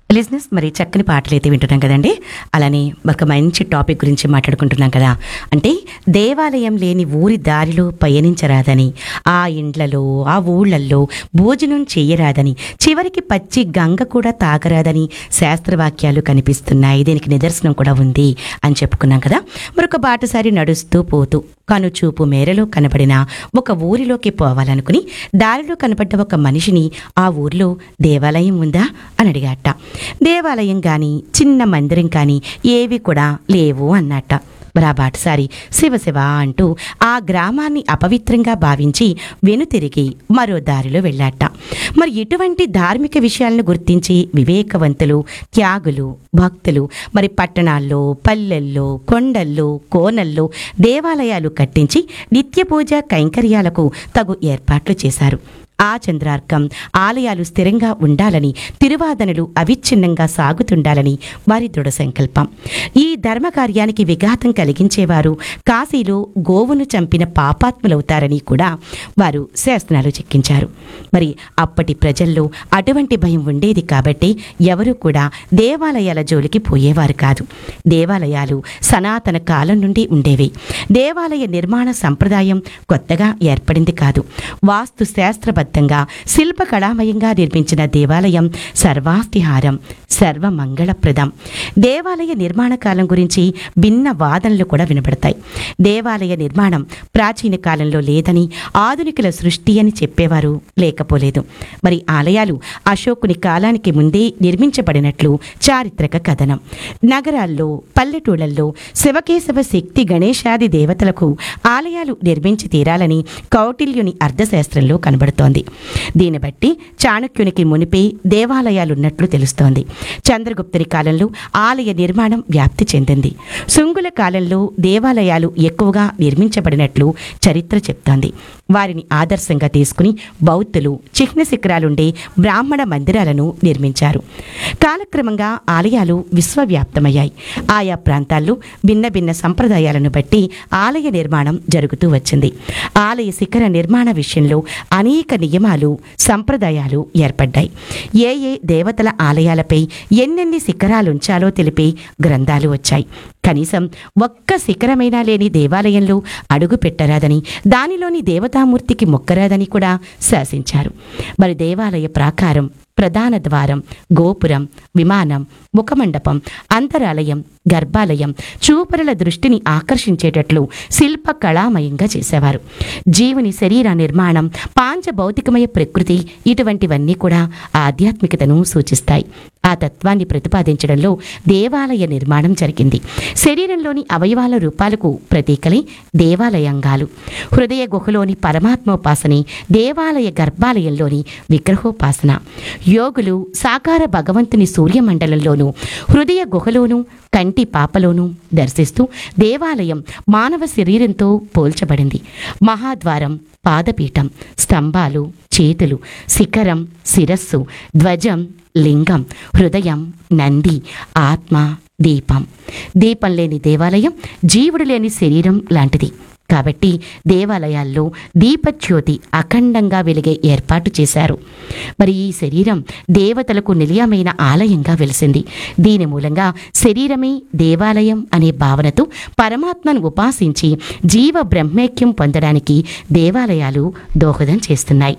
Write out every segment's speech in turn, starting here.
లిజినెస్ మరి చక్కని పాటలు అయితే వింటున్నాం కదండి అలానే ఒక మంచి టాపిక్ గురించి మాట్లాడుకుంటున్నాం కదా అంటే దేవాలయం లేని ఊరి దారిలో పయనించరాదని ఆ ఇండ్లలో ఆ ఊళ్ళల్లో భోజనం చేయరాదని చివరికి పచ్చి గంగ కూడా తాగరాదని శాస్త్రవాక్యాలు కనిపిస్తున్నాయి దీనికి నిదర్శనం కూడా ఉంది అని చెప్పుకున్నాం కదా మరొక బాటసారి నడుస్తూ పోతూ కనుచూపు మేరలో కనబడిన ఒక ఊరిలోకి పోవాలనుకుని దారిలో కనబడ్డ ఒక మనిషిని ఆ ఊర్లో దేవాలయం ఉందా అని అడిగాట దేవాలయం కానీ చిన్న మందిరం కానీ ఏవి కూడా లేవు అన్నట్ట మరి ఆ బాటసారి శివ శివ అంటూ ఆ గ్రామాన్ని అపవిత్రంగా భావించి వెనుతిరిగి మరో దారిలో వెళ్ళాట మరి ఇటువంటి ధార్మిక విషయాలను గుర్తించి వివేకవంతులు త్యాగులు భక్తులు మరి పట్టణాల్లో పల్లెల్లో కొండల్లో కోనల్లో దేవాలయాలు కట్టించి నిత్య పూజ కైంకర్యాలకు తగు ఏర్పాట్లు చేశారు ఆ చంద్రార్కం ఆలయాలు స్థిరంగా ఉండాలని తిరువాదనలు అవిచ్ఛిన్నంగా సాగుతుండాలని వారి దృఢ సంకల్పం ఈ ధర్మ కార్యానికి విఘాతం కలిగించేవారు కాశీలో గోవును చంపిన పాపాత్ములవుతారని కూడా వారు శాసనాలు చెక్కించారు మరి అప్పటి ప్రజల్లో అటువంటి భయం ఉండేది కాబట్టి ఎవరూ కూడా దేవాలయాల జోలికి పోయేవారు కాదు దేవాలయాలు సనాతన కాలం నుండి ఉండేవి దేవాలయ నిర్మాణ సంప్రదాయం కొత్తగా ఏర్పడింది కాదు వాస్తు శాస్త్రబద్ధంగా శిల్పకళామయంగా నిర్మించిన దేవాలయం సర్వాస్తిహారం సర్వమంగళప్రదం దేవాలయ నిర్మాణ కాలం గురించి భిన్న వాదనలు కూడా వినబడతాయి దేవాలయ నిర్మాణం ప్రాచీన కాలంలో లేదని ఆధునికుల సృష్టి అని చెప్పేవారు లేకపోలేదు మరి ఆలయాలు అశోకుని కాలానికి ముందే నిర్మించబడినట్లు చారిత్రక కథనం నగరాల్లో పల్లెటూళ్ళల్లో శివకేశవ శక్తి గణేశాది దేవతలకు ఆలయాలు నిర్మించి తీరాలని కౌటిల్యుని అర్థశాస్త్రంలో కనబడుతోంది దీన్ని బట్టి చాణక్యునికి మునిపే దేవాలయాలున్నట్లు తెలుస్తోంది చంద్రగుప్తుని కాలంలో ఆలయ నిర్మాణం వ్యాప్తి చెందింది శుంగుల కాలంలో దేవాలయాలు ఎక్కువగా నిర్మించబడినట్లు చరిత్ర చెప్తోంది వారిని ఆదర్శంగా తీసుకుని బౌద్ధులు చిహ్న శిఖరాలుండే బ్రాహ్మణ మందిరాలను నిర్మించారు కాలక్రమంగా ఆలయాలు విశ్వవ్యాప్తమయ్యాయి ఆయా ప్రాంతాల్లో భిన్న భిన్న సంప్రదాయాలను బట్టి ఆలయ నిర్మాణం జరుగుతూ వచ్చింది ఆలయ శిఖర నిర్మాణ విషయంలో అనేక నియమాలు సంప్రదాయాలు ఏర్పడ్డాయి ఏ ఏ దేవతల ఆలయాలపై ఎన్నెన్ని శిఖరాలుంచాలో తెలిపే గ్రంథాలు వచ్చాయి కనీసం ఒక్క శిఖరమైనా లేని దేవాలయంలో అడుగు పెట్టరాదని దానిలోని దేవతామూర్తికి మొక్కరాదని కూడా శాసించారు మరి దేవాలయ ప్రాకారం ప్రధాన ద్వారం గోపురం విమానం ముఖమండపం అంతరాలయం గర్భాలయం చూపరుల దృష్టిని ఆకర్షించేటట్లు శిల్ప కళామయంగా చేసేవారు జీవుని శరీర నిర్మాణం పాంచభౌతికమయ ప్రకృతి ఇటువంటివన్నీ కూడా ఆధ్యాత్మికతను సూచిస్తాయి ఆ తత్వాన్ని ప్రతిపాదించడంలో దేవాలయ నిర్మాణం జరిగింది శరీరంలోని అవయవాల రూపాలకు ప్రతీకలే దేవాలయంగాలు హృదయ గుహలోని పరమాత్మోపాసనే దేవాలయ గర్భాలయంలోని విగ్రహోపాసన యోగులు సాకార భగవంతుని సూర్యమండలంలోనూ హృదయ గుహలోనూ కంటి పాపలోనూ దర్శిస్తూ దేవాలయం మానవ శరీరంతో పోల్చబడింది మహాద్వారం పాదపీఠం స్తంభాలు చేతులు శిఖరం శిరస్సు ధ్వజం లింగం హృదయం నంది ఆత్మ దీపం దీపం లేని దేవాలయం జీవుడు లేని శరీరం లాంటిది కాబట్టి దేవాలయాల్లో దీపజ్యోతి అఖండంగా వెలిగే ఏర్పాటు చేశారు మరి ఈ శరీరం దేవతలకు నిలయమైన ఆలయంగా వెలిసింది దీని మూలంగా శరీరమే దేవాలయం అనే భావనతో పరమాత్మను ఉపాసించి జీవ బ్రహ్మైక్యం పొందడానికి దేవాలయాలు దోహదం చేస్తున్నాయి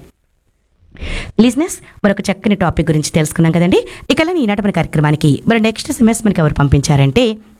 లిజినెస్ మరొక చక్కని టాపిక్ గురించి తెలుసుకున్నాం కదండి ఇక ఈనాటి మన కార్యక్రమానికి మరి నెక్స్ట్ సెమెస్ మనకి ఎవరు పంపించారంటే